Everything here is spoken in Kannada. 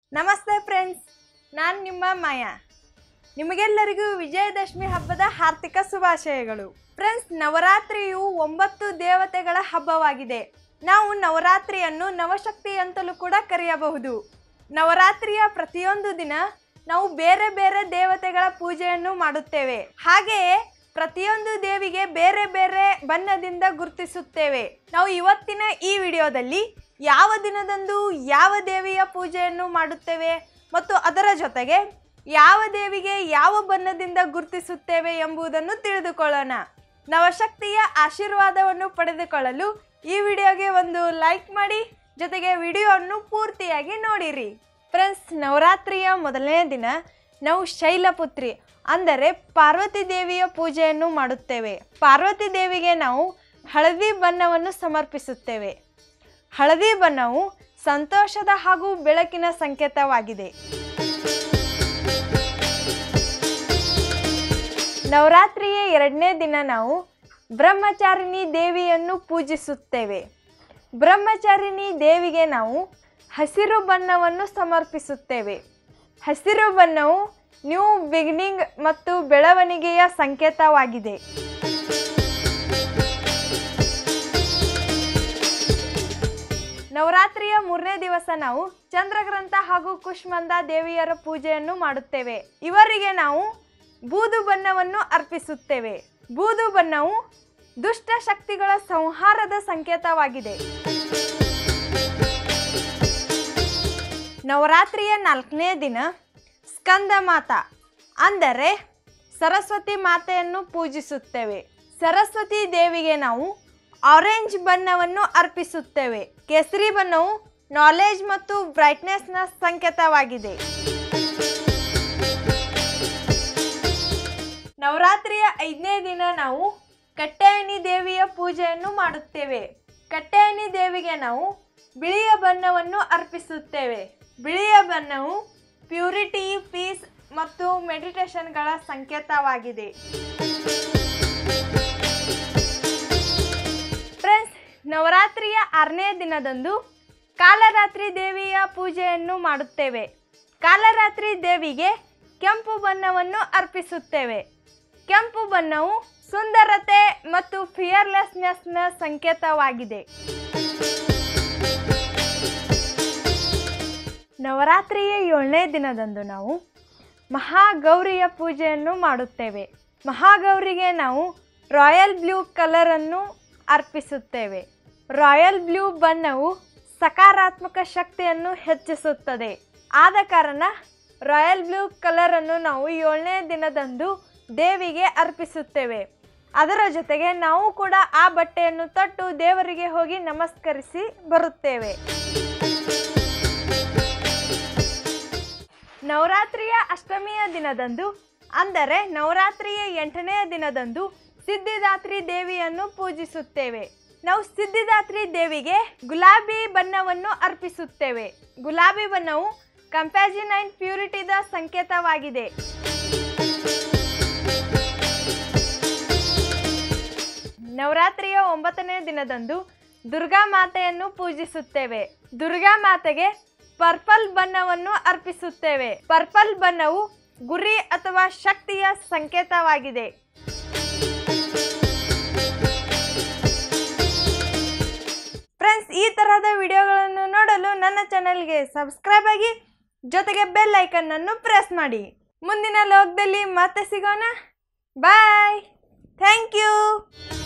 ನಮಸ್ತೆ ಫ್ರೆಂಡ್ಸ್ ನಾನು ನಿಮ್ಮ ಮಾಯಾ ನಿಮಗೆಲ್ಲರಿಗೂ ವಿಜಯದಶಮಿ ಹಬ್ಬದ ಹಾರ್ದಿಕ ಶುಭಾಶಯಗಳು ಫ್ರೆಂಡ್ಸ್ ನವರಾತ್ರಿಯು ಒಂಬತ್ತು ದೇವತೆಗಳ ಹಬ್ಬವಾಗಿದೆ ನಾವು ನವರಾತ್ರಿಯನ್ನು ನವಶಕ್ತಿ ಅಂತಲೂ ಕೂಡ ಕರೆಯಬಹುದು ನವರಾತ್ರಿಯ ಪ್ರತಿಯೊಂದು ದಿನ ನಾವು ಬೇರೆ ಬೇರೆ ದೇವತೆಗಳ ಪೂಜೆಯನ್ನು ಮಾಡುತ್ತೇವೆ ಹಾಗೆಯೇ ಪ್ರತಿಯೊಂದು ದೇವಿಗೆ ಬೇರೆ ಬೇರೆ ಬಣ್ಣದಿಂದ ಗುರುತಿಸುತ್ತೇವೆ ನಾವು ಇವತ್ತಿನ ಈ ವಿಡಿಯೋದಲ್ಲಿ ಯಾವ ದಿನದಂದು ಯಾವ ದೇವಿಯ ಪೂಜೆಯನ್ನು ಮಾಡುತ್ತೇವೆ ಮತ್ತು ಅದರ ಜೊತೆಗೆ ಯಾವ ದೇವಿಗೆ ಯಾವ ಬಣ್ಣದಿಂದ ಗುರುತಿಸುತ್ತೇವೆ ಎಂಬುದನ್ನು ತಿಳಿದುಕೊಳ್ಳೋಣ ನವಶಕ್ತಿಯ ಆಶೀರ್ವಾದವನ್ನು ಪಡೆದುಕೊಳ್ಳಲು ಈ ವಿಡಿಯೋಗೆ ಒಂದು ಲೈಕ್ ಮಾಡಿ ಜೊತೆಗೆ ವಿಡಿಯೋವನ್ನು ಪೂರ್ತಿಯಾಗಿ ನೋಡಿರಿ ಫ್ರೆಂಡ್ಸ್ ನವರಾತ್ರಿಯ ಮೊದಲನೇ ದಿನ ನಾವು ಶೈಲಪುತ್ರಿ ಅಂದರೆ ಪಾರ್ವತಿ ದೇವಿಯ ಪೂಜೆಯನ್ನು ಮಾಡುತ್ತೇವೆ ಪಾರ್ವತಿ ದೇವಿಗೆ ನಾವು ಹಳದಿ ಬಣ್ಣವನ್ನು ಸಮರ್ಪಿಸುತ್ತೇವೆ ಹಳದಿ ಬಣ್ಣವು ಸಂತೋಷದ ಹಾಗೂ ಬೆಳಕಿನ ಸಂಕೇತವಾಗಿದೆ ನವರಾತ್ರಿಯ ಎರಡನೇ ದಿನ ನಾವು ಬ್ರಹ್ಮಚಾರಿಣಿ ದೇವಿಯನ್ನು ಪೂಜಿಸುತ್ತೇವೆ ಬ್ರಹ್ಮಚಾರಿಣಿ ದೇವಿಗೆ ನಾವು ಹಸಿರು ಬಣ್ಣವನ್ನು ಸಮರ್ಪಿಸುತ್ತೇವೆ ಹಸಿರು ಬಣ್ಣವು ನ್ಯೂ ಬಿಗಿನಿಂಗ್ ಮತ್ತು ಬೆಳವಣಿಗೆಯ ಸಂಕೇತವಾಗಿದೆ ನವರಾತ್ರಿಯ ಮೂರನೇ ದಿವಸ ನಾವು ಚಂದ್ರಗ್ರಂಥ ಹಾಗೂ ಕುಷ್ಮಂದ ದೇವಿಯರ ಪೂಜೆಯನ್ನು ಮಾಡುತ್ತೇವೆ ಇವರಿಗೆ ನಾವು ಬೂದು ಬಣ್ಣವನ್ನು ಅರ್ಪಿಸುತ್ತೇವೆ ಬೂದು ಬಣ್ಣವು ದುಷ್ಟ ಶಕ್ತಿಗಳ ಸಂಹಾರದ ಸಂಕೇತವಾಗಿದೆ ನವರಾತ್ರಿಯ ನಾಲ್ಕನೇ ದಿನ ಸ್ಕಂದ ಮಾತಾ ಅಂದರೆ ಸರಸ್ವತಿ ಮಾತೆಯನ್ನು ಪೂಜಿಸುತ್ತೇವೆ ಸರಸ್ವತಿ ದೇವಿಗೆ ನಾವು ಆರೆಂಜ್ ಬಣ್ಣವನ್ನು ಅರ್ಪಿಸುತ್ತೇವೆ ಕೇಸರಿ ಬಣ್ಣವು ನಾಲೆಜ್ ಮತ್ತು ಬ್ರೈಟ್ನೆಸ್ನ ಸಂಕೇತವಾಗಿದೆ ನವರಾತ್ರಿಯ ಐದನೇ ದಿನ ನಾವು ಕಟ್ಟೆಯಣಿ ದೇವಿಯ ಪೂಜೆಯನ್ನು ಮಾಡುತ್ತೇವೆ ಕಟ್ಟೆಯಣಿ ದೇವಿಗೆ ನಾವು ಬಿಳಿಯ ಬಣ್ಣವನ್ನು ಅರ್ಪಿಸುತ್ತೇವೆ ಬಿಳಿಯ ಬಣ್ಣವು ಪ್ಯೂರಿಟಿ ಪೀಸ್ ಮತ್ತು ಮೆಡಿಟೇಷನ್ಗಳ ಸಂಕೇತವಾಗಿದೆ ಫ್ರೆಂಡ್ಸ್ ನವರಾತ್ರಿಯ ಆರನೇ ದಿನದಂದು ಕಾಲರಾತ್ರಿ ದೇವಿಯ ಪೂಜೆಯನ್ನು ಮಾಡುತ್ತೇವೆ ಕಾಲರಾತ್ರಿ ದೇವಿಗೆ ಕೆಂಪು ಬಣ್ಣವನ್ನು ಅರ್ಪಿಸುತ್ತೇವೆ ಕೆಂಪು ಬಣ್ಣವು ಸುಂದರತೆ ಮತ್ತು ಫಿಯರ್ಲೆಸ್ನೆಸ್ನ ಸಂಕೇತವಾಗಿದೆ ನವರಾತ್ರಿಯ ಏಳನೇ ದಿನದಂದು ನಾವು ಮಹಾಗೌರಿಯ ಪೂಜೆಯನ್ನು ಮಾಡುತ್ತೇವೆ ಮಹಾಗೌರಿಗೆ ನಾವು ರಾಯಲ್ ಬ್ಲೂ ಕಲರನ್ನು ಅರ್ಪಿಸುತ್ತೇವೆ ರಾಯಲ್ ಬ್ಲೂ ಬಣ್ಣವು ಸಕಾರಾತ್ಮಕ ಶಕ್ತಿಯನ್ನು ಹೆಚ್ಚಿಸುತ್ತದೆ ಆದ ಕಾರಣ ರಾಯಲ್ ಬ್ಲೂ ಕಲರನ್ನು ನಾವು ಏಳನೇ ದಿನದಂದು ದೇವಿಗೆ ಅರ್ಪಿಸುತ್ತೇವೆ ಅದರ ಜೊತೆಗೆ ನಾವು ಕೂಡ ಆ ಬಟ್ಟೆಯನ್ನು ತೊಟ್ಟು ದೇವರಿಗೆ ಹೋಗಿ ನಮಸ್ಕರಿಸಿ ಬರುತ್ತೇವೆ ನವರಾತ್ರಿಯ ಅಷ್ಟಮಿಯ ದಿನದಂದು ಅಂದರೆ ನವರಾತ್ರಿಯ ಎಂಟನೆಯ ದಿನದಂದು ಸಿದ್ಧಿದಾತ್ರಿ ದೇವಿಯನ್ನು ಪೂಜಿಸುತ್ತೇವೆ ನಾವು ಸಿದ್ಧಿದಾತ್ರಿ ದೇವಿಗೆ ಗುಲಾಬಿ ಬಣ್ಣವನ್ನು ಅರ್ಪಿಸುತ್ತೇವೆ ಗುಲಾಬಿ ಬಣ್ಣವು ಕಂಪ್ಯಾಜಿನೈನ್ ಪ್ಯೂರಿಟಿದ ಸಂಕೇತವಾಗಿದೆ ನವರಾತ್ರಿಯ ಒಂಬತ್ತನೇ ದಿನದಂದು ದುರ್ಗಾ ಮಾತೆಯನ್ನು ಪೂಜಿಸುತ್ತೇವೆ ದುರ್ಗಾ ಮಾತೆಗೆ ಪರ್ಪಲ್ ಬಣ್ಣವನ್ನು ಅರ್ಪಿಸುತ್ತೇವೆ ಪರ್ಪಲ್ ಬಣ್ಣವು ಗುರಿ ಅಥವಾ ಶಕ್ತಿಯ ಸಂಕೇತವಾಗಿದೆ ಫ್ರೆಂಡ್ಸ್ ಈ ತರಹದ ವಿಡಿಯೋಗಳನ್ನು ನೋಡಲು ನನ್ನ ಚಾನೆಲ್ಗೆ ಸಬ್ಸ್ಕ್ರೈಬ್ ಆಗಿ ಜೊತೆಗೆ ಬೆಲ್ ಐಕನ್ ಅನ್ನು ಪ್ರೆಸ್ ಮಾಡಿ ಮುಂದಿನ ಲೋಕದಲ್ಲಿ ಮತ್ತೆ ಸಿಗೋಣ ಬಾಯ್ ಥ್ಯಾಂಕ್ ಯು